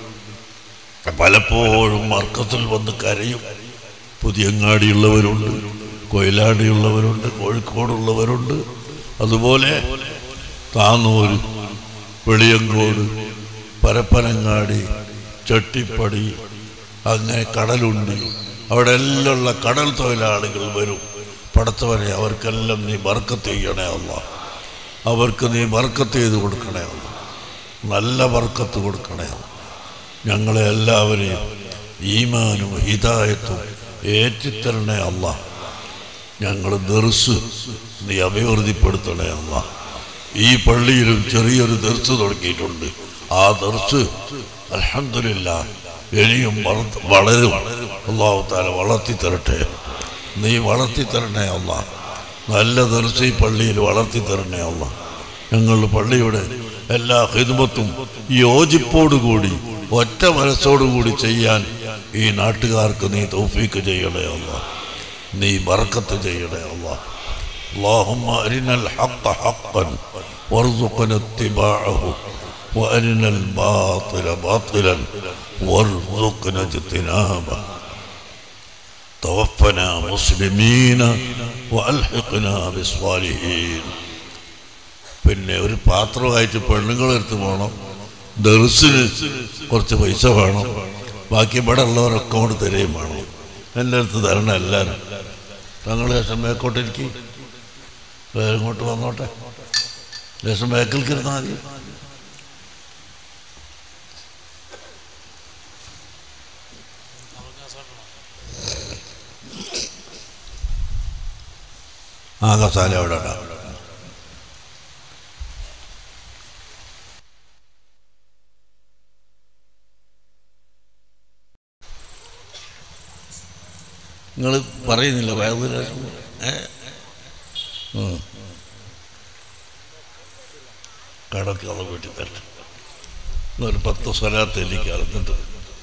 പലപ്പോഴും മർക്കത്തിൽ വന്ന് കരയും പുതിയങ്ങാടിയുള്ളവരുണ്ട് കൊയിലാടിയുള്ളവരുണ്ട് കോഴിക്കോടുള്ളവരുണ്ട് അതുപോലെ താന്നൂര് വെളിയങ്കോട് പരപ്പനങ്ങാടി ചട്ടിപ്പടി അങ്ങനെ കടലുണ്ട് അവിടെ എല്ലാം ഉള്ള കടൽ തൊഴിലാളികൾ വരും പടത്തവരെ അവർക്കെല്ലാം നീ ബർക്കത്ത് ചെയ്യണേ അല്ല അവർക്ക് നീ ബർക്കത്ത് ചെയ്ത് കൊടുക്കണേ അല്ല നല്ല ബർക്കത്ത് കൊടുക്കണേ അല്ല ഞങ്ങളെ എല്ലാവരെയും ഈമാനും ഹിദായത്തും ഏറ്റിത്തരണേ അല്ല ഞങ്ങൾ ദർസ് നീ അഭിവൃദ്ധിപ്പെടുത്തണേ അല്ല ഈ പള്ളിയിലും ചെറിയൊരു ദർസ് തുടങ്ങിയിട്ടുണ്ട് ആ ദർസ് അലഹമില്ല ഇനിയും വളർത്ത- വളരും അള്ളാഹു താല വളർത്തി തരട്ടെ നീ വളർത്തി തരണേ അല്ല നല്ല ദർസ് ഈ പള്ളിയിൽ വളർത്തി തരണേ അല്ല ഞങ്ങളുടെ പള്ളിയുടെ എല്ലാ ഹിദ്മത്തും യോജിപ്പോടുകൂടി ഒറ്റ മനസ്സോടുകൂടി ചെയ്യാൻ ഈ നാട്ടുകാർക്ക് നീ തൗഫീക്ക് ചെയ്യണേ അല്ല നീ ബർക്കത്ത് ചെയ്യണേ അല്ല اللهم أرنا الحق حقا وارزقنا اتباعه وأرنا الباطل باطلا وارزقنا اجتنابه توفنا مسلمين وألحقنا بالصالحين പിന്നെ ഒരു പാത്രമായിട്ട് പെണ്ണുങ്ങളെടുത്ത് പോകണം ദർസിന് കുറച്ച് പൈസ വേണം ബാക്കി ഇവിടെ ഉള്ളവരൊക്കെ കൊണ്ട് തരുകയും വേണം എൻ്റെ അടുത്ത് തരണം എല്ലാവരും തങ്ങൾ ലേശം മേക്കോട്ടിരിക്കും വേറെ ഇങ്ങോട്ട് വന്നോട്ടെ ലേശം മേക്കിൽ കിരുന്നാൽ മതി ആ കസാല അവിടെ ഇടാം നിങ്ങൾ പറയുന്നില്ല വേറെ ഏ ഉം. കടക്ക് അത് വീട്ടിൽ തരട്ടെ ഒരു പത്ത് സ്വലാത്ത് എനിക്ക് അറിഞ്ഞിട്ട്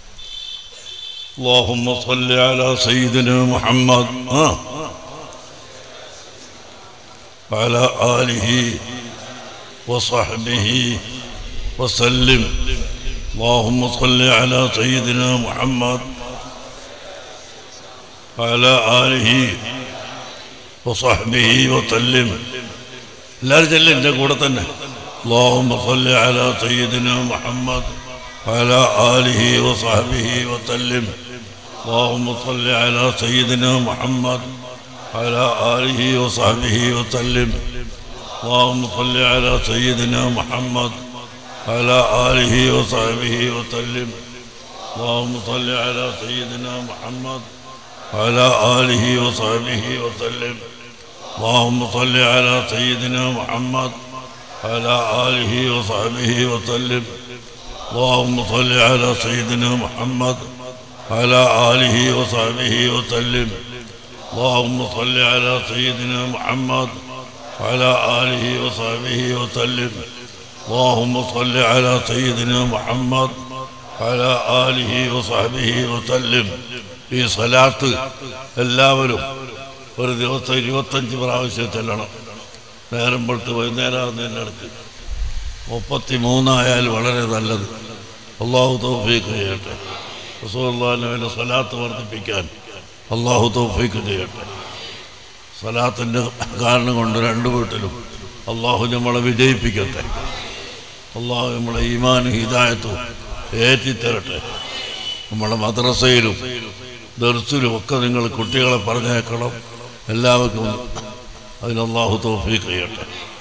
اللهم صل على سيدنا محمد آه. وعلى آله وصحبه وسلم اللهم صل على سيدنا محمد وعلى آله وصحبه وسلم എല്ലാവരും ചെല്ലും എൻ്റെ കൂടെ തന്നെ اللهم صل على سيدنا محمد وعلى آله وصحبه وسلم اللهم صل على سيدنا محمد وعلى آله وصحبه وسلم اللهم صل على سيدنا محمد وعلى آله وصحبه وسلم اللهم صل على سيدنا محمد وعلى آله وصحبه وسلم اللهم صل على سيدنا محمد وعلى آله وصحبه وسلم اللهم صل على سيدنا محمد وعلى آله وصحبه وسلم اللهم صل على سيدنا محمد وعلى آله وصحبه وسلم اللهم صل على سيدنا محمد وعلى آله وصحبه وسلم ഈ സ്വലാത്ത് എല്ലാവരും ഒരു ദിവസം ഇരുപത്തഞ്ച് പ്രാവശ്യം ചെല്ലണം നേരം പൊട്ട് വൈകുന്നേരം അടുത്ത് മുപ്പത്തി മൂന്നായാൽ വളരെ നല്ലത് അള്ളാഹു തൗഫീക്ക് ചെയ്യട്ടെ റസൂലുള്ളാഹിന്റെ സ്വലാത്ത് വർദ്ധിപ്പിക്കാൻ അള്ളാഹു തൗഫീക്ക് ചെയ്യട്ടെ സ്വലാത്തിൻ്റെ കാരണം കൊണ്ട് രണ്ട് വീട്ടിലും അള്ളാഹു നമ്മളെ വിജയിപ്പിക്കട്ടെ അള്ളാഹു നമ്മളെ ഈമാനും ഹിദായത്തും ഏറ്റിത്തരട്ടെ നമ്മളെ മദ്രസയിലും ദർസിലും ഒക്കെ നിങ്ങൾ കുട്ടികളെ പറഞ്ഞേക്കണം എല്ലാവർക്കും അതിന് അള്ളാഹു തൗഫീക്ക് ചെയ്യട്ടെ